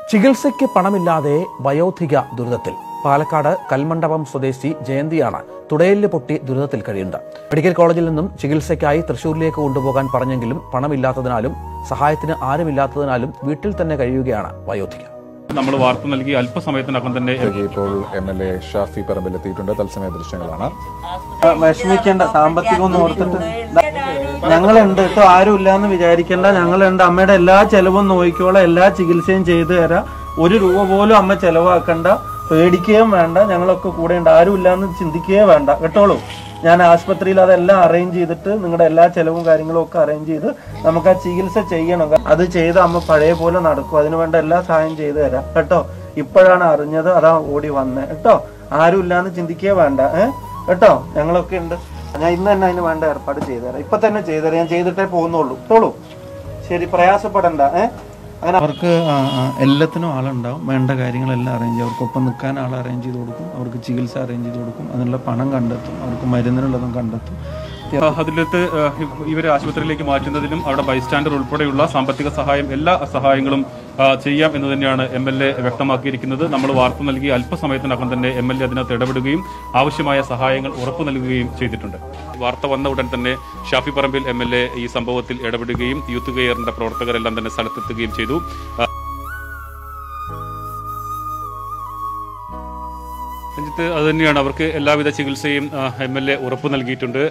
ചികിത്സയ്ക്ക് പണമില്ലാതെ വയോധിക ദുരിതത്തിൽ പാലക്കാട് കൽമണ്ഡപം സ്വദേശി ജയന്തിയാണ് തുടയെല്ല് പൊട്ടി ദുരിതത്തിൽ കഴിയുന്നത് മെഡിക്കൽ കോളേജിൽ നിന്നും ചികിത്സയ്ക്കായി തൃശൂരിലേക്ക് കൊണ്ടുപോകാൻ പറഞ്ഞെങ്കിലും പണമില്ലാത്തതിനാലും സഹായത്തിന് ആരുമില്ലാത്തതിനാലും വീട്ടിൽ തന്നെ കഴിയുകയാണ് വയോധിക നമ്മൾ വാർത്ത നൽകി അല്പസമയത്തിനകം തന്നെ ഇതൊക്കെ ഇപ്പോൾ M L A Shafi Parambil എത്തിയിട്ടുണ്ട് തത്സമയ ദൃശ്യങ്ങളാണ് വിഷമിക്കേണ്ട സാമ്പത്തികം ഒന്നും ഓർത്തിട്ട് ഞങ്ങളുണ്ട് കേട്ടോ ആരും ഇല്ലാന്ന് വിചാരിക്കേണ്ട ഞങ്ങളുണ്ട് അമ്മയുടെ എല്ലാ ചെലവും നോക്കിക്കോളാം എല്ലാ ചികിത്സയും ചെയ്തു തരാം ഒരു രൂപ പോലും അമ്മ ചെലവാക്കണ്ട പേടിക്കുകയും വേണ്ട ഞങ്ങളൊക്കെ കൂടെ ഉണ്ട് ആരും ഇല്ലാന്ന് ചിന്തിക്കുകയേ വേണ്ട കേട്ടോളൂ ഞാൻ ആശുപത്രിയിൽ അതെല്ലാം അറേഞ്ച് ചെയ്തിട്ട് നിങ്ങളുടെ എല്ലാ ചെലവും കാര്യങ്ങളും ഒക്കെ അറേഞ്ച് ചെയ്ത് നമുക്ക് ആ ചികിത്സ ചെയ്യണം അത് ചെയ്ത് അമ്മ പഴയ പോലെ നടക്കും അതിനു വേണ്ട എല്ലാ സഹായം ചെയ്തു തരാം കേട്ടോ ഇപ്പോഴാണ് അറിഞ്ഞത് അതാ ഓടി വന്നേ കേട്ടോ ആരും ഇല്ലാന്ന് ചിന്തിക്കുകയേ വേണ്ട ഏഹ് കേട്ടോ ഞങ്ങളൊക്കെ ഉണ്ട് ഞാൻ ഇന്ന് തന്നെ അതിന് വേണ്ട ഏർപ്പാട് ചെയ്തു തരാം ഇപ്പൊ തന്നെ ചെയ്തു തരാം ഞാൻ ചെയ്തിട്ടേ പോകുന്നുള്ളൂ കേട്ടോളൂ ശരി പ്രയാസപ്പെടണ്ട ഏഹ് അങ്ങനെ അവർക്ക് ആ, ആ, എല്ലാത്തിനും ആളുണ്ടാവും വേണ്ട കാര്യങ്ങളെല്ലാം അറേഞ്ച് ചെയ്യും അവർക്കൊപ്പം നിൽക്കാൻ ആൾ അറേഞ്ച് ചെയ്ത് കൊടുക്കും അവർക്ക് ചികിത്സ അറേഞ്ച് ചെയ്ത് കൊടുക്കും അതിനുള്ള പണം കണ്ടെത്തും അവർക്ക് മരുന്നിനുള്ളതും കണ്ടെത്തും അതിലത്ത് ഇവരെ ആശുപത്രിയിലേക്ക് മാറ്റുന്നതിനും അവിടെ ബൈസ്റ്റാൻഡർ ഉൾപ്പെടെയുള്ള സാമ്പത്തിക സഹായം എല്ലാ സഹായങ്ങളും ആ, ചെയ്യാം എന്ന് തന്നെയാണ് എം എൽ എ വ്യക്തമാക്കിയിരിക്കുന്നത് നമ്മൾ വാർത്ത നൽകി അല്പസമയത്തിനകം തന്നെ എം എൽ എ അതിനകത്ത് ഇടപെടുകയും ആവശ്യമായ സഹായങ്ങൾ ഉറപ്പു നൽകുകയും ചെയ്തിട്ടുണ്ട് വാർത്ത വന്ന ഉടൻ തന്നെ Shafi Parambil M L A ഈ സംഭവത്തിൽ ഇടപെടുകയും യൂത്ത് കെയറിന്റെ പ്രവർത്തകരെല്ലാം തന്നെ സ്ഥലത്തെത്തുകയും ചെയ്തു ആ, രഞ്ജിത്ത് അത് തന്നെയാണ് അവർക്ക് എല്ലാവിധ ചികിത്സയും എം എൽ എ ഉറപ്പു നൽകിയിട്ടുണ്ട്